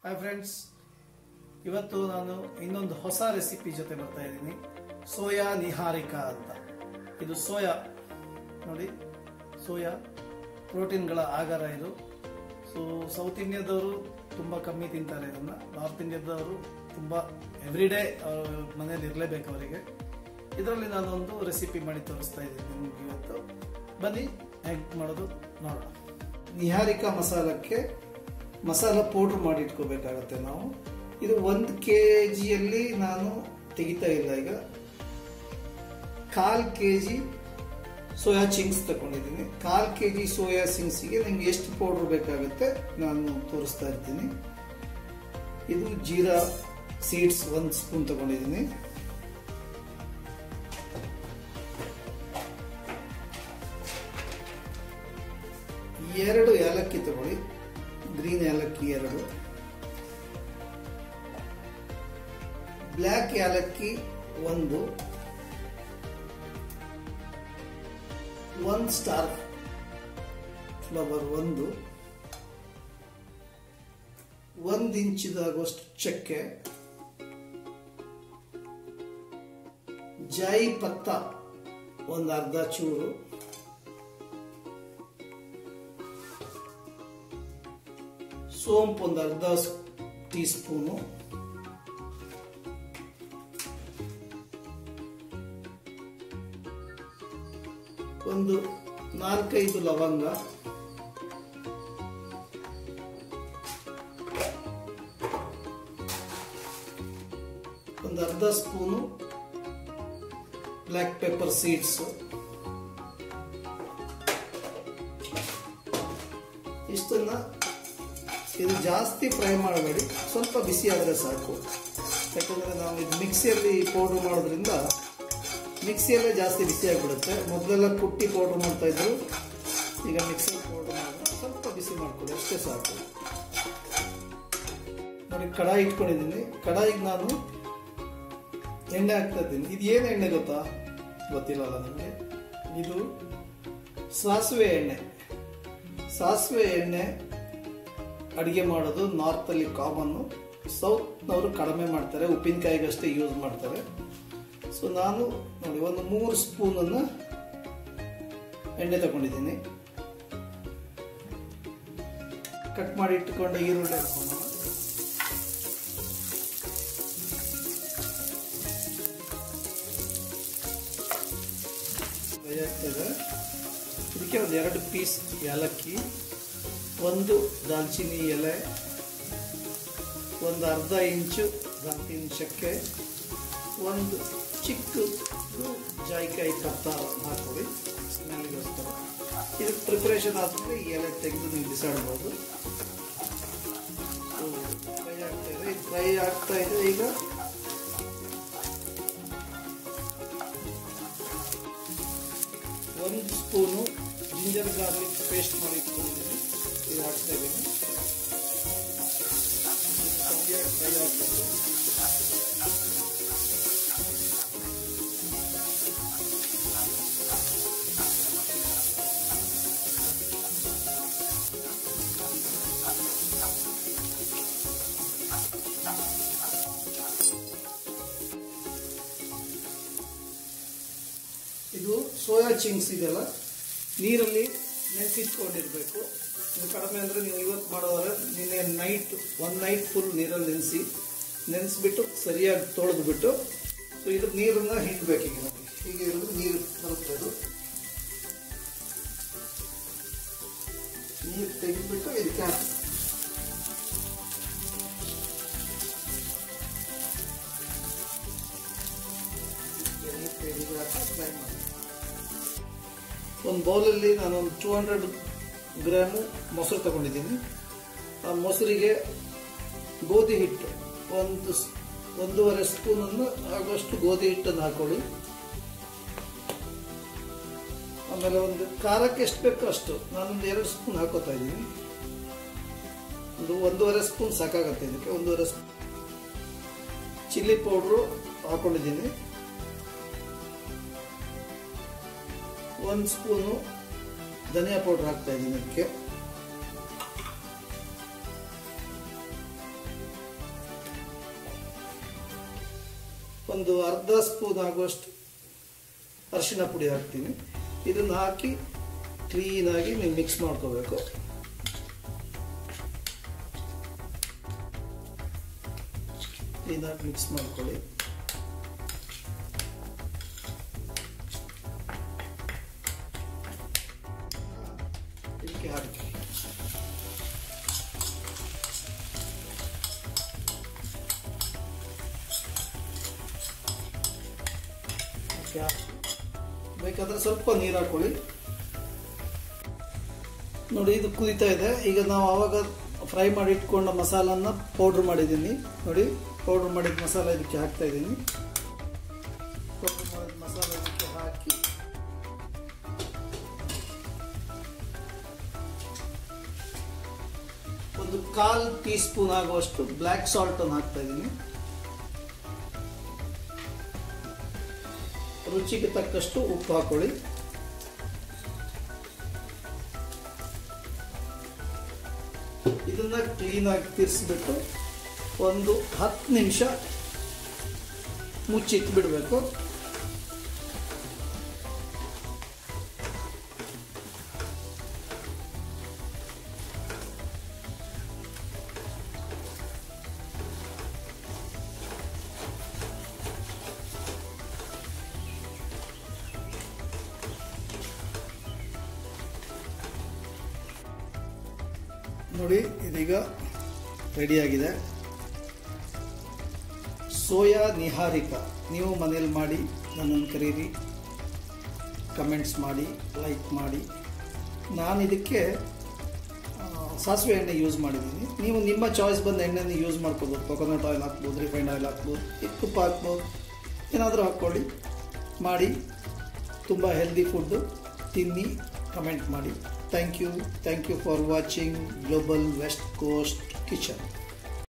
Hi friends ಇವತ್ತು ನಾನು ಇನ್ನೊಂದು ಹೊಸ ರೆಸಿಪಿ ಜೊತೆ ಬರ್ತಾ ಇದ್ದೀನಿ ಸೋಯಾ ನಿಹಾರಿಕಾ ಅಂತ ಇದು ಸೋಯಾ ನೋಡಿ ಸೋಯಾ ಪ್ರೋಟೀನ್ಗಳ ಆಗಾರ ಇದು ಸೊ ಸೌತ್ ಇಂಡಿಯಾದವರು ತುಂಬ ಕಮ್ಮಿ ತಿಂತಾರೆ ಇದನ್ನು ನಾರ್ತ್ ಇಂಡಿಯಾದವರು ತುಂಬ ಎವ್ರಿಡೇ ಮನೇಲಿ ಇರಲೇಬೇಕು ಅವರಿಗೆ ಇದರಲ್ಲಿ ನಾನೊಂದು ರೆಸಿಪಿ ಮಾಡಿ ತೋರಿಸ್ತಾ ಇದ್ದೀನಿ ನಿಮ್ಗೆ ಇವತ್ತು ಬನ್ನಿ ಹೇಗೆ ಮಾಡೋದು ನೋಡೋಣ ನಿಹಾರಿಕಾ ಮಸಾಲಕ್ಕೆ ಮಸಾಲ ಪೌಡ್ರ್ ಮಾಡಿ ಇಟ್ಕೋಬೇಕಾಗತ್ತೆ ನಾವು ಇದು ಒಂದು ಕೆ ಜಿಯಲ್ಲಿ ನಾನು ತೆಗಿತಾ ಇಲ್ಲ ಈಗ ಕಾಲ್ ಕೆ ಜಿ ಸೋಯಾ ಚಿಂಗ್ಸ್ ತಗೊಂಡಿದ್ದೀನಿ ಕಾಲ್ ಕೆ ಜಿ ಸೋಯಾ ಚಿಂಗ್ಸಿಗೆ ನಿಮ್ಗೆ ಎಷ್ಟು ಪೌಡ್ರ್ ಬೇಕಾಗುತ್ತೆ ನಾನು ತೋರಿಸ್ತಾ ಇರ್ತೀನಿ ಇದು ಜೀರಾ ಸೀಡ್ಸ್ ಒಂದು ಸ್ಪೂನ್ ತಗೊಂಡಿದ್ದೀನಿ ಎರಡು ಏಲಕ್ಕಿ ತಗೊಳ್ಳಿ ಗ್ರೀನ್ ಏಲಕ್ಕಿ ಎರಡು ಬ್ಲ್ಯಾಕ್ ಏಲಕ್ಕಿ ಒಂದು ಒನ್ ಸ್ಟಾರ್ ಫ್ಲವರ್ ಒಂದು ಒಂದು ಇಂಚಿದಾಗುವಷ್ಟು ಚಕ್ಕೆ ಜಾಯಿ ಪತ್ತ ಒಂದು ಅರ್ಧ ಚೂರು ಸೋಂಪು ಒಂದು ಅರ್ಧ ಟೀ ಸ್ಪೂನು ಒಂದು ನಾಲ್ಕೈದು ಲವಂಗ ಒಂದು ಅರ್ಧ ಸ್ಪೂನು ಬ್ಲ್ಯಾಕ್ ಪೆಪ್ಪರ್ ಸೀಡ್ಸ್ ಇಷ್ಟನ್ನ ಇದು ಜಾಸ್ತಿ ಫ್ರೈ ಮಾಡಬೇಡಿ ಸ್ವಲ್ಪ ಬಿಸಿ ಆದರೆ ಸಾಕು ಯಾಕಂದರೆ ನಾವು ಇದು ಮಿಕ್ಸಿಯಲ್ಲಿ ಪೌಡ್ರ್ ಮಾಡೋದ್ರಿಂದ ಮಿಕ್ಸಿಯಲ್ಲೇ ಜಾಸ್ತಿ ಬಿಸಿ ಆಗಿಬಿಡುತ್ತೆ ಮೊದಲೆಲ್ಲ ಕುಟ್ಟಿ ಪೌಡ್ರ್ ಮಾಡ್ತಾ ಇದ್ರು ಈಗ ಮಿಕ್ಸರ್ ಪೌಡ್ರ್ ಮಾಡಿ ಸ್ವಲ್ಪ ಬಿಸಿ ಮಾಡ್ಕೊಳ್ಳಿ ಅಷ್ಟೇ ಸಾಕು ನೋಡಿ ಕಡಾಯಿ ಇಟ್ಕೊಂಡಿದ್ದೀನಿ ಕಡಾಯಿಗೆ ನಾನು ಎಣ್ಣೆ ಹಾಕ್ತಾ ಇದ್ದೀನಿ ಇದು ಏನು ಎಣ್ಣೆ ಗೊತ್ತಾ ಗೊತ್ತಿಲ್ಲಲ್ಲ ನನಗೆ ಇದು ಸಾಸಿವೆ ಎಣ್ಣೆ ಸಾಸಿವೆ ಎಣ್ಣೆ ಅಡುಗೆ ಮಾಡೋದು ನಾರ್ತಲ್ಲಿ ಕಾಮನ್ನು ಸೌತ್ನವರು ಕಡಿಮೆ ಮಾಡ್ತಾರೆ ಉಪ್ಪಿನಕಾಯಿಗಷ್ಟೇ ಯೂಸ್ ಮಾಡ್ತಾರೆ ಸೊ ನಾನು ನೋಡಿ ಒಂದು ಮೂರು ಸ್ಪೂನನ್ನು ಎಣ್ಣೆ ತಗೊಂಡಿದ್ದೀನಿ ಕಟ್ ಮಾಡಿ ಇಟ್ಟುಕೊಂಡ ಈರುಳ್ಳಿ ಹಾಕೋಣ ಆಗ್ತದೆ ಇದಕ್ಕೆ ಒಂದು ಎರಡು ಪೀಸ್ ಏಲಕ್ಕಿ ಒಂದು ದಾಲ್ಚಿನ್ನಿ ಎಲೆ ಒಂದು ಅರ್ಧ ಇಂಚು ದಾಲ್ಚಿನ್ನಿ ಚಕ್ಕೆ ಒಂದು ಚಿಕ್ಕ ಜಾಯಿಕಾಯಿ ಪತ್ತ ಹಾಕೊಳ್ಳಿ ಸ್ಮೆಲ್ಗೋಸ್ಕರ ಇದು ಪ್ರಿಪ್ರೇಷನ್ ಆದಮೇಲೆ ಈ ಎಲೆ ತೆಗೆದು ನೀವು ಬಿಸಾಡ್ಬೋದು ಫ್ರೈ ಆಗ್ತಾ ಇದೆ ಇದು ಫ್ರೈ ಆಗ್ತಾ ಇದೆ ಈಗ ಒಂದು ಸ್ಪೂನು ಜಿಂಜರ್ ಗಾರ್ಲಿಕ್ ಪೇಸ್ಟ್ ಮಾಡಿ ಇಟ್ಕೊಂಡಿದ್ದೀನಿ ಇದು ಹಾಕ್ತಾ ಇದ್ದೀನಿ ಸರಿಯಾಗಿ ಫ್ರೈ ಆಗ್ತದೆ ಇದು ಸೋಯಾ ಚಿಂಗ್ಸ್ ಇದೆಲ್ಲ ನೀರಲ್ಲಿ ನೆನೆಸಿಟ್ಕೊಂಡಿರ್ಬೇಕು ನೀವು ಕಡಿಮೆ ಅಂದರೆ ನೀವು ಇವತ್ತು ಮಾಡೋದ್ರೆ ನಿನ್ನೆ ನೈಟ್ ಒನ್ ನೈಟ್ ಫುಲ್ ನೀರಲ್ಲಿ ನೆನೆಸಿ ನೆನೆಸ್ಬಿಟ್ಟು ಸರಿಯಾಗಿ ತೊಳೆದ್ಬಿಟ್ಟು ಸೊ ಇದ್ರ ನೀರನ್ನ ಹಿಂಡ್ಬೇಕು ಈಗ ನಮಗೆ ಹೀಗೆ ಇರೋದು ನೀರು ಬರುತ್ತೆ ಅದು ನೀರು ತೆಗೆದ್ಬಿಟ್ಟು ಇದಕ್ಕೆ ಹಾಕಿ ನೀರು ತೆಗೆದು ಹಾಕಿ ಫ್ರೈ ಮಾಡಿ ಒಂದು ಬೌಲಲ್ಲಿ ನಾನು ಒಂದು ಟೂ ಹಂಡ್ರೆಡ್ ಗ್ರಾಮು ಮೊಸರು ತಗೊಂಡಿದ್ದೀನಿ ಆ ಮೊಸರಿಗೆ ಗೋಧಿ ಹಿಟ್ಟು ಒಂದು ಒಂದೂವರೆ ಸ್ಪೂನನ್ನು ಆಗುವಷ್ಟು ಗೋಧಿ ಹಿಟ್ಟನ್ನು ಹಾಕೊಳ್ಳಿ ಆಮೇಲೆ ಒಂದು ಖಾರಕ್ಕೆ ಎಷ್ಟು ಬೇಕೋ ಅಷ್ಟು ನಾನೊಂದು ಎರಡು ಸ್ಪೂನ್ ಹಾಕೋತಾ ಇದ್ದೀನಿ ಒಂದು ಒಂದೂವರೆ ಸ್ಪೂನ್ ಸಾಕಾಗತ್ತೆ ಇದಕ್ಕೆ ಒಂದೂವರೆ ಸ್ಪೂನ್ ಚಿಲ್ಲಿ ಪೌಡ್ರು ಹಾಕೊಂಡಿದ್ದೀನಿ ಒಂದು ಸ್ಪೂನು ಧನಿಯಾ ಪೌಡರ್ ಹಾಕ್ತಾ ಇದ್ದೀನಿ ಇದಕ್ಕೆ ಒಂದು ಅರ್ಧ ಸ್ಪೂನ್ ಆಗುವಷ್ಟು ಅರಿಶಿನ ಪುಡಿ ಹಾಕ್ತೀನಿ ಇದನ್ನು ಹಾಕಿ ಕ್ಲೀನಾಗಿ ನೀವು ಮಿಕ್ಸ್ ಮಾಡ್ಕೋಬೇಕು ಕ್ಲೀನಾಗಿ ಮಿಕ್ಸ್ ಮಾಡ್ಕೊಳ್ಳಿ ಇದಕ್ಕೆ ಹಾಕಿ ಇದಕ್ಕೆ ಹಾಕಿ. ಬೇಕಾದ್ರೆ ಸ್ವಲ್ಪ ನೀರು ಹಾಕೊಳ್ಳಿ ನೋಡಿ ಇದು ಕುದೀತಾ ಇದೆ ಈಗ ನಾವು ಆವಾಗ ಫ್ರೈ ಮಾಡಿ ಇಟ್ಕೊಂಡ ಮಸಾಲನ್ನ ಪೌಡ್ರ್ ಮಾಡಿದ್ದೀನಿ ನೋಡಿ ಪೌಡ್ರ್ ಮಾಡಿದ ಮಸಾಲ ಇದಕ್ಕೆ ಹಾಕ್ತಾ ಇದ್ದೀನಿ ಪೌಡ್ರ್ ಮಾಡಿದ ಮಸಾಲ ಇದಕ್ಕೆ ಹಾಕಿ ಒಂದು ಕಾಲ್ ಟೀ ಸ್ಪೂನ್ ಆಗುವಷ್ಟು ಬ್ಲ್ಯಾಕ್ ಸಾಲ್ಟ್ ಅನ್ನು ಹಾಕ್ತಾ ಇದ್ದೀನಿ ರುಚಿಗೆ ತಕ್ಕಷ್ಟು ಉಪ್ಪು ಹಾಕೊಳ್ಳಿ ಇದನ್ನ ಕ್ಲೀನಾಗಿ ತಿರ್ಸ್ಬಿಟ್ಟು ಒಂದು ಹತ್ತು ನಿಮಿಷ ಮುಚ್ಚಿಟ್ಟು ಬಿಡಬೇಕು ನೋಡಿ ಇದೀಗ ರೆಡಿಯಾಗಿದೆ ಸೋಯಾ ನಿಹಾರಿಕ ನೀವು ಮನೇಲಿ ಮಾಡಿ ನನ್ನನ್ನು ಕರೀರಿ ಕಮೆಂಟ್ಸ್ ಮಾಡಿ ಲೈಕ್ ಮಾಡಿ ನಾನು ಇದಕ್ಕೆ ಆ, ಸಾಸಿವೆ ಎಣ್ಣೆ ಯೂಸ್ ಮಾಡಿದ್ದೀನಿ ನೀವು ನಿಮ್ಮ ಚಾಯ್ಸ್ ಬಂದ ಎಣ್ಣೆನ ಯೂಸ್ ಮಾಡ್ಕೋಬೋದು ಕೊಕೊನಟ್ ಆಯಿಲ್ ಹಾಕ್ಬೋದು ರಿಫೈಂಡ್ ಆಯಿಲ್ ಹಾಕ್ಬೋದು ತುಪ್ಪ ಹಾಕ್ಬೋದು ಏನಾದರೂ ಹಾಕ್ಕೊಳ್ಳಿ ಮಾಡಿ ತುಂಬ ಹೆಲ್ದಿ ಫುಡ್ಡು ತಿನ್ನಿ ಕಮೆಂಟ್ ಮಾಡಿ thank you thank you for watching global west coast kitchen